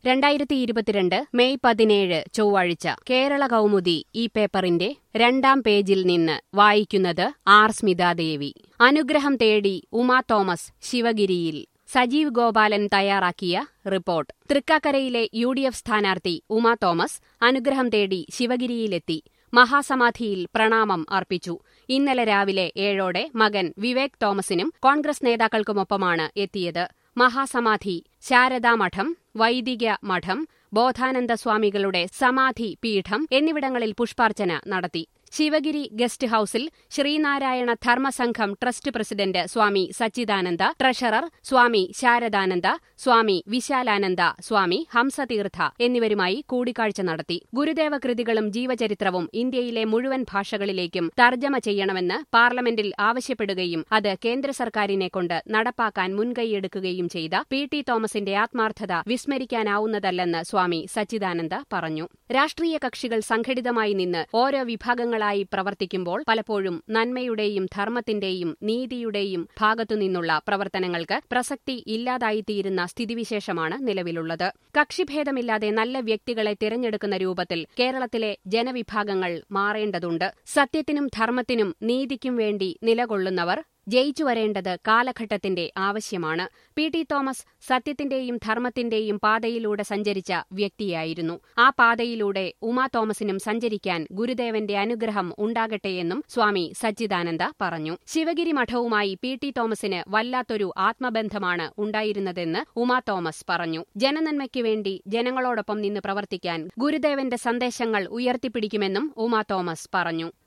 രണ്ടായിരത്തി ഇരുപത്തിരണ്ട് മെയ് പതിനേഴ് ചൊവ്വാഴ്ച കേരള കൗമുദി ഈ പേപ്പറിന്റെ രണ്ടാം പേജിൽ നിന്ന് വായിക്കുന്നത് ആർ സ്മിതാദേവി അനുഗ്രഹം തേടി ഉമാ തോമസ് ശിവഗിരിയിൽ സജീവ് ഗോപാലൻ തയ്യാറാക്കിയ റിപ്പോർട്ട് തൃക്കാക്കരയിലെ യു ഡി എഫ് സ്ഥാനാർത്ഥി ഉമാ തോമസ് അനുഗ്രഹം തേടി ശിവഗിരിയിലെത്തി മഹാസമാധിയിൽ പ്രണാമം അർപ്പിച്ചു ഇന്നലെ രാവിലെ ഏഴോടെ മകൻ വിവേക് തോമസിനും കോൺഗ്രസ് നേതാക്കൾക്കുമൊപ്പമാണ് എത്തിയത് മഹാസമാധി ശാരദാമഠം വൈദിക മഠം ബോധാനന്ദ സ്വാമികളുടെ സമാധി പീഠം എന്നിവിടങ്ങളിൽ പുഷ്പാർച്ചന നടത്തി ശിവഗിരി ഗസ്റ്റ് ഹൌസിൽ Sreenarayana Dharmasangham trust president Swami Sachidananda treasurer Swami Sharadananda Swami Vishalananda Swami Hamsatheertha എന്നിവരുമായി കൂടിക്കാഴ്ച നടത്തി ഗുരുദേവ കൃതികളും ജീവചരിത്രവും ഇന്ത്യയിലെ മുഴുവൻ ഭാഷകളിലേക്കും തർജ്ജമ ചെയ്യണമെന്ന് പാർലമെന്റിൽ ആവശ്യപ്പെടുകയും അത് കേന്ദ്ര സർക്കാരിനെ കൊണ്ട് നടപ്പാക്കാൻ മുൻകൈയെടുക്കുകയും ചെയ്ത പി ടി തോമസിന്റെ ആത്മാർത്ഥത വിസ്മരിക്കാനാവുന്നതല്ലെന്ന് സ്വാമി സച്ചിദാനന്ദ പറഞ്ഞു രാഷ്ട്രീയ കക്ഷികൾ സംഘടിതമായി നിന്ന് ഓരോ വിഭാഗങ്ങളായി പ്രവർത്തിക്കുമ്പോൾ പലപ്പോഴും നന്മയുടെയും ധർമ്മത്തിന്റെയും നീതിയുടെയും ഭാഗത്തുനിന്നുള്ള പ്രവർത്തനങ്ങൾക്ക് പ്രസക്തി ഇല്ലാതായിത്തീരുന്ന സ്ഥിതിവിശേഷമാണ് നിലവിലുള്ളത് കക്ഷിഭേദമില്ലാതെ നല്ല വ്യക്തികളെ തിരഞ്ഞെടുക്കുന്ന രൂപത്തിൽ കേരളത്തിലെ ജനവിഭാഗങ്ങൾ മാറേണ്ടതുണ്ട് സത്യത്തിനും ധർമ്മത്തിനും നീതിക്കും വേണ്ടി നിലകൊള്ളുന്നവർ ജയിച്ചു വരേണ്ടത് കാലഘട്ടത്തിന്റെ ആവശ്യമാണ് പി ടി തോമസ് സത്യത്തിന്റെയും ധർമ്മത്തിന്റെയും പാതയിലൂടെ സഞ്ചരിച്ച വ്യക്തിയായിരുന്നു ആ പാതയിലൂടെ ഉമാ തോമസിനും സഞ്ചരിക്കാൻ ഗുരുദേവന്റെ അനുഗ്രഹം ഉണ്ടാകട്ടെയെന്നും സ്വാമി സച്ചിദാനന്ദ പറഞ്ഞു ശിവഗിരി മഠവുമായി പി ടി തോമസിന് വല്ലാത്തൊരു ആത്മബന്ധമാണ് ഉണ്ടായിരുന്നതെന്ന് ഉമാ തോമസ് പറഞ്ഞു ജനനന്മയ്ക്കു വേണ്ടി ജനങ്ങളോടൊപ്പം നിന്ന് പ്രവർത്തിക്കാൻ ഗുരുദേവന്റെ സന്ദേശങ്ങൾ ഉയർത്തിപ്പിടിക്കുമെന്നും ഉമാ തോമസ് പറഞ്ഞു